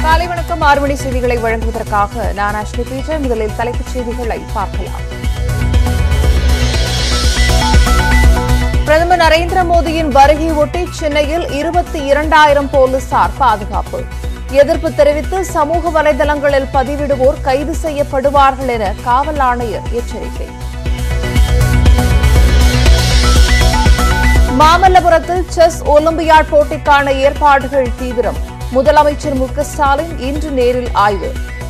காலை வணக்கம் ஆறு மணி செய்திகளை வழங்குவதற்காக நான் அஷ்னி பீட்டர் முதலில் தலைப்புச் செய்திகளை பார்க்கலாம் பிரதமர் நரேந்திர மோடியின் வருகை ஒட்டி சென்னையில் இருபத்தி இரண்டாயிரம் போலீசார் பாதுகாப்பு எதிர்ப்பு தெரிவித்து சமூக வலைதளங்களில் பதிவிடுவோர் கைது செய்யப்படுவார்கள் என காவல் ஆணையர் எச்சரிக்கை மாமல்லபுரத்தில் செஸ் ஒலிம்பியாட் போட்டிக்கான ஏற்பாடுகள் தீவிரம் முதலமைச்சர் மு க ஸ்டாலின் இன்று நேரில் ஆய்வு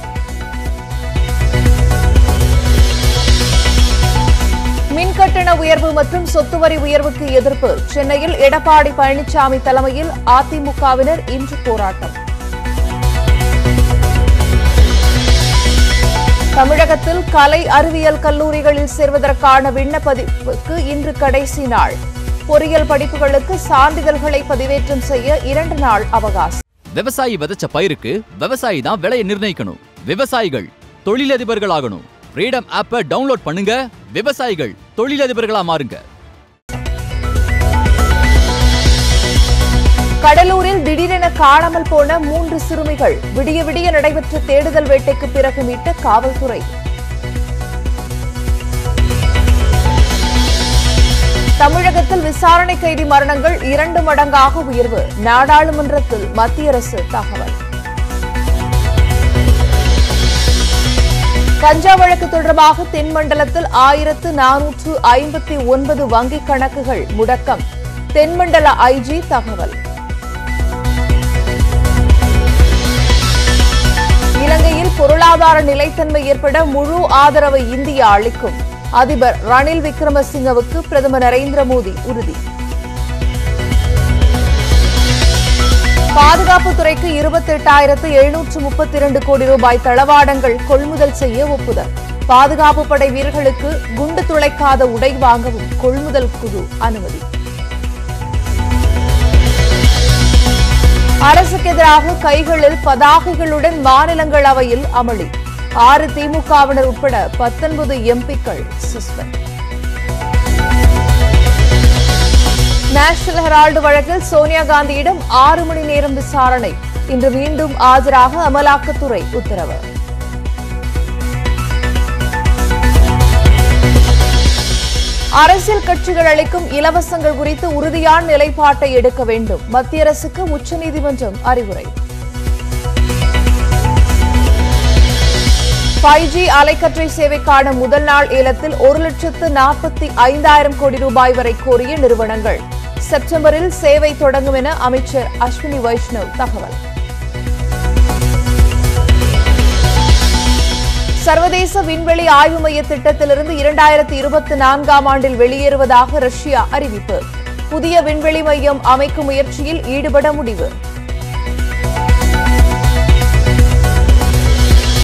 மின்கட்டண உயர்வு மற்றும் சொத்து வரி உயர்வுக்கு எதிர்ப்பு சென்னையில் எடப்பாடி பழனிசாமி தலைமையில் அதிமுகவினர் இன்று போராட்டம் தமிழகத்தில் கலை அறிவியல் கல்லூரிகளில் சேர்வதற்கான விண்ணப்பதிப்புக்கு இன்று கடைசி நாள் பொறியியல் படிப்புகளுக்கு சான்றிதழ்களை பதிவேற்றம் செய்ய இரண்டு நாள் அவகாசம் விவசாயி விதைச்ச பயிருக்கு விவசாயி தான் விலையை நிர்ணயிக்கணும் விவசாயிகள் தொழிலதிபர்கள் ஆகணும் ஃப்ரீடம் ஆப்பை டவுன்லோட் பண்ணுங்க விவசாயிகள் தொழிலதிபர்களா மாறுங்க கடலூரில் திடீரென காணாமல் போன மூன்று சிறுமிகள் விடிய விடிய நடைபெற்ற தேடுதல் வேட்டைக்கு பிறகு மீட்ட காவல்துறை தமிழகத்தில் விசாரணை கைதி மரணங்கள் இரண்டு மடங்காக உயர்வு நாடாளுமன்றத்தில் மத்திய அரசு தகவல் கஞ்சா வழக்கு தொடர்பாக தென்மண்டலத்தில் ஆயிரத்து நானூற்று ஐம்பத்தி ஒன்பது வங்கிக் கணக்குகள் முடக்கம் தென்மண்டல ஐஜி தகவல் இலங்கையில் பொருளாதார நிலைத்தன்மை ஏற்பட முழு ஆதரவை இந்தியா அளிக்கும் அதிபர் ரணில் விக்ரமசிங்கவுக்கு பிரதமர் நரேந்திர மோடி உறுதி பாதுகாப்புத்துறைக்கு இருபத்தி எட்டாயிரத்து எழுநூற்று முப்பத்தி இரண்டு கோடி ரூபாய் தளவாடங்கள் கொள்முதல் செய்ய ஒப்புதல் பாதுகாப்பு படை வீரர்களுக்கு குண்டு துளைக்காத உடை வாங்கவும் கொள்முதல் குழு அனுமதி அரசுக்கு எதிராக கைகளில் பதாகைகளுடன் மாநிலங்களவையில் அமளி ஆறு திமுகவினர் உட்பட பத்தொன்பது எம்பிக்கள் சஸ்பெண்ட் நேஷனல் ஹெரால்டு வழக்கில் சோனியா காந்தியிடம் ஆறு மணி நேரம் விசாரணை இன்று மீண்டும் ஆஜராக அமலாக்கத்துறை உத்தரவு அரசியல் கட்சிகள் அளிக்கும் இலவசங்கள் குறித்து உறுதியான நிலைப்பாட்டை எடுக்க வேண்டும் மத்திய அரசுக்கு உச்சநீதிமன்றம் அறிவுரை ஃபைவ் ஜி அலைக்கற்றை சேவைக்கான முதல் நாள் ஏலத்தில் ஒரு லட்சத்து நாற்பத்தி ஐந்தாயிரம் கோடி ரூபாய் வரை கோரிய நிறுவனங்கள் செப்டம்பரில் சேவை தொடங்கும் என அமைச்சர் அஸ்வினி வைஷ்ணவ் தகவல் சர்வதேச விண்வெளி ஆய்வு மைய திட்டத்திலிருந்து இரண்டாயிரத்தி இருபத்தி நான்காம் ஆண்டில் வெளியேறுவதாக ரஷ்யா அறிவிப்பு புதிய விண்வெளி மையம் அமைக்கும் முயற்சியில் ஈடுபட முடிவு